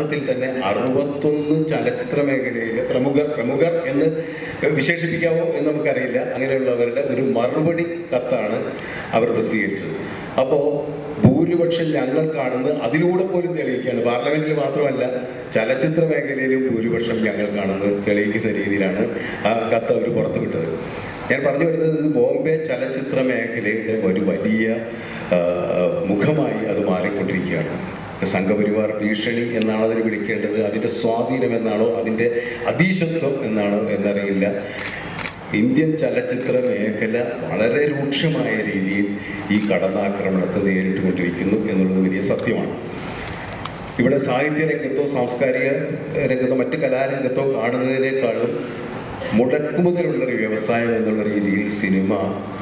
മാസത്തിൽ തന്നെ അറുപത്തൊന്ന് ചലച്ചിത്ര മേഖലയിലെ പ്രമുഖർ പ്രമുഖർ എന്ന് വിശേഷിപ്പിക്കാമോ എന്ന് നമുക്കറിയില്ല അങ്ങനെയുള്ളവരുടെ ഒരു മറുപടി കത്താണ് അവർ പ്രസിദ്ധീകരിച്ചത് അപ്പോൾ ഭൂരിപക്ഷം ഞങ്ങൾ കാണുന്നത് അതിലൂടെ പോലും തെളിയിക്കുകയാണ് പാർലമെന്റിൽ മാത്രമല്ല ചലച്ചിത്ര മേഖലയിലും ഭൂരിപക്ഷം ഞങ്ങൾ കാണുന്നത് തെളിയിക്കുന്ന രീതിയിലാണ് ആ കത്ത് അവർ പുറത്തുവിട്ടത് ഞാൻ പറഞ്ഞു വരുന്നത് ഇത് ബോംബെ ചലച്ചിത്ര മേഖലയുടെ ഒരു വലിയ ആ, മുഖമായി അത് മാറിക്കൊണ്ടിരിക്കുകയാണ് സംഘപരിവാർ ഭീഷണി എന്നാണ് അതിന് വിളിക്കേണ്ടത് അതിൻ്റെ സ്വാധീനം എന്നാണോ അതിൻ്റെ അതീശത്വം എന്നാണോ എന്നറിയില്ല ഇന്ത്യൻ ചലച്ചിത്ര മേഖല വളരെ രൂക്ഷമായ രീതിയിൽ ഈ കടന്നാക്രമണത്തെ നേരിട്ടുകൊണ്ടിരിക്കുന്നു എന്നുള്ളത് വലിയ സത്യമാണ് ഇവിടെ സാഹിത്യ രംഗത്തോ സാംസ്കാരിക രംഗത്തോ മറ്റ് കലാരംഗത്തോ കാണുന്നതിനേക്കാളും മുടക്കുമുതലുള്ള ഒരു വ്യവസായം എന്നുള്ള രീതിയിൽ സിനിമ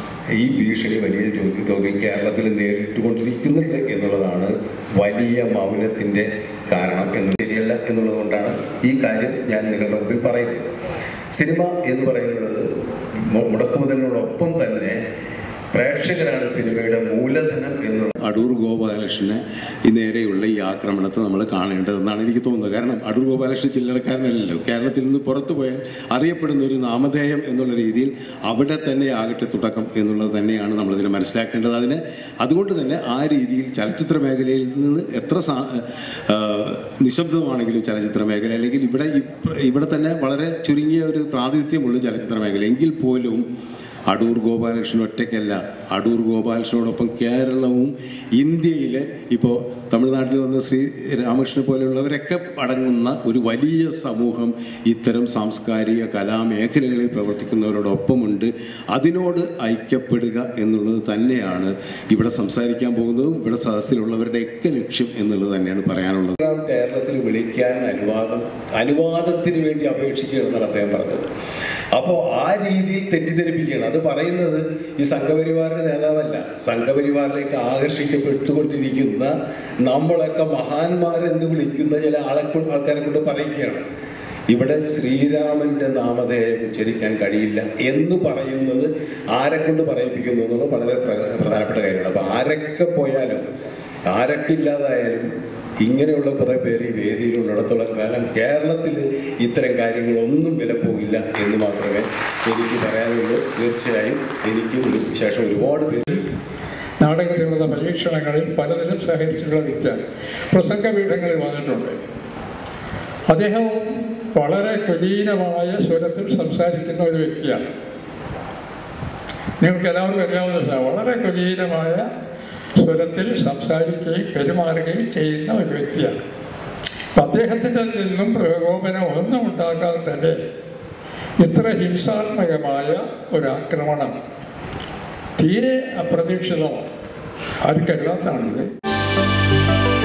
ഈ ഭീഷണി വലിയ തോതിൽ തോതിൽ കേരളത്തിൽ നേരിട്ടുകൊണ്ടിരിക്കുന്നുണ്ട് എന്നുള്ളതാണ് വലിയ മൗനത്തിൻ്റെ കാരണം എന്നത് ശരിയല്ല എന്നുള്ളതുകൊണ്ടാണ് ഈ കാര്യം ഞാൻ നിങ്ങളുടെ മുമ്പിൽ പറയുന്നത് സിനിമ എന്ന് പറയുന്നത് മു- മുടക്കുമുതലിനോടൊപ്പം തന്നെ പ്രേക്ഷകരാണ് സിനിമയുടെ മൂലധനം എന്നുള്ള അടൂർ ഗോപാലകൃഷ്ണനെ ഈ നേരെയുള്ള ഈ ആക്രമണത്തെ നമ്മൾ കാണേണ്ടതെന്നാണ് എനിക്ക് തോന്നുന്നത് കാരണം അടൂർ ഗോപാലകൃഷ്ണൻ ചില്ലറക്കാരനല്ലല്ലോ കേരളത്തിൽ നിന്ന് പുറത്തു പോയാൽ അറിയപ്പെടുന്ന ഒരു നാമധേയം എന്നുള്ള രീതിയിൽ അവിടെ തന്നെ ആകട്ടെ തുടക്കം എന്നുള്ളത് തന്നെയാണ് നമ്മളിതിനെ മനസ്സിലാക്കേണ്ടത് അതിന് അതുകൊണ്ട് തന്നെ ആ രീതിയിൽ ചലച്ചിത്ര മേഖലയിൽ നിന്ന് എത്ര സാ ആ, നിശബ്ദമാണെങ്കിലും ചലച്ചിത്ര മേഖല അല്ലെങ്കിൽ ഇവിടെ ഇപ്പ- ഇവിടെ തന്നെ വളരെ ചുരുങ്ങിയ ഒരു പ്രാതിനിധ്യമുള്ള ചലച്ചിത്ര മേഖല എങ്കിൽ പോലും അടൂർ ഗോപാലകൃഷ്ണൻ ഒറ്റയ്ക്കല്ല അടൂർ ഗോപാലകൃഷ്ണനോടൊപ്പം കേരളവും ഇന്ത്യയിലെ ഇപ്പോൾ തമിഴ്നാട്ടിൽ വന്ന ശ്രീ രാമകൃഷ്ണൻ പോലെയുള്ളവരൊക്കെ അടങ്ങുന്ന ഒരു വലിയ സമൂഹം ഇത്തരം സാംസ്കാരിക കലാമേഖലകളിൽ പ്രവർത്തിക്കുന്നവരോടൊപ്പമുണ്ട് അതിനോട് ഐക്യപ്പെടുക എന്നുള്ളത് തന്നെയാണ് ഇവിടെ സംസാരിക്കാൻ പോകുന്നതും ഇവിടെ സദസ്സിലുള്ളവരുടെയൊക്കെ ലക്ഷ്യം എന്നുള്ളത് തന്നെയാണ് പറയാനുള്ളത് കേരളത്തിൽ വിളിക്കാൻ അനുവാദം അനുവാദത്തിന് വേണ്ടി അപേക്ഷിക്കുകയാണെന്നാണ് അദ്ദേഹം പറഞ്ഞത് അപ്പോൾ ആ രീതിയിൽ തെറ്റിദ്ധരിപ്പിക്കുകയാണ് അത് പറയുന്നത് ഈ സംഘപരിവാറിന്റെ നേതാവല്ല സംഘപരിവാറിലേക്ക് ആകർഷിക്കപ്പെട്ടുകൊണ്ടിരിക്കുന്ന നമ്മളൊക്കെ മഹാന്മാരെന്ന് വിളിക്കുന്ന ചില ആളെ കൊണ്ട് ആൾക്കാരെ കൊണ്ട് പറയിക്കുകയാണ് ഇവിടെ ശ്രീരാമന്റെ നാമധേയം ഉച്ചരിക്കാൻ കഴിയില്ല എന്ന് പറയുന്നത് ആരെ കൊണ്ട് പറയിപ്പിക്കുന്നു എന്നുള്ളത് വളരെ പ്ര- പ്രധാനപ്പെട്ട കാര്യമാണ് അപ്പോൾ ആരൊക്കെ പോയാലും ആരൊക്കെ ഇല്ലാതായാലും ഇങ്ങനെയുള്ള കുറേ പേര് ഈ വേദിയിലുള്ളിടത്തോളം കാലം കേരളത്തിൽ ഇത്തരം കാര്യങ്ങളൊന്നും വില പോകില്ല എന്ന് മാത്രമേ എനിക്ക് പറയാനുള്ളൂ തീർച്ചയായും എനിക്ക് ഒരു ശേഷം ഒരുപാട് പേര് നാടകത്തിലുള്ള പരീക്ഷണങ്ങളിൽ പലതിലും സഹകരിച്ചിട്ടുള്ള വ്യക്തിയാണ് പ്രസംഗപീഠങ്ങളിൽ വന്നിട്ടുണ്ട് അദ്ദേഹം വളരെ കുലീനമായ സ്വരത്തിൽ സംസാരിക്കുന്ന ഒരു വ്യക്തിയാണ് നിങ്ങൾക്ക് എല്ലാവർക്കും അറിയാവുന്നതാണ് വളരെ കുലീനമായ സ്വരത്തിൽ സംസാരിക്കുകയും പെരുമാറുകയും ചെയ്യുന്ന ഒരു വ്യക്തിയാണ് അപ്പം അദ്ദേഹത്തിൻ്റെ നിന്നും പ്രകോപനം ഒന്നും ഉണ്ടാക്കാതെ തന്നെ ഇത്ര ഹിംസാത്മകമായ ഒരു ആക്രമണം തീരെ അപ്രതീക്ഷിതമാണ് ആർക്കല്ലാത്തതാണിത്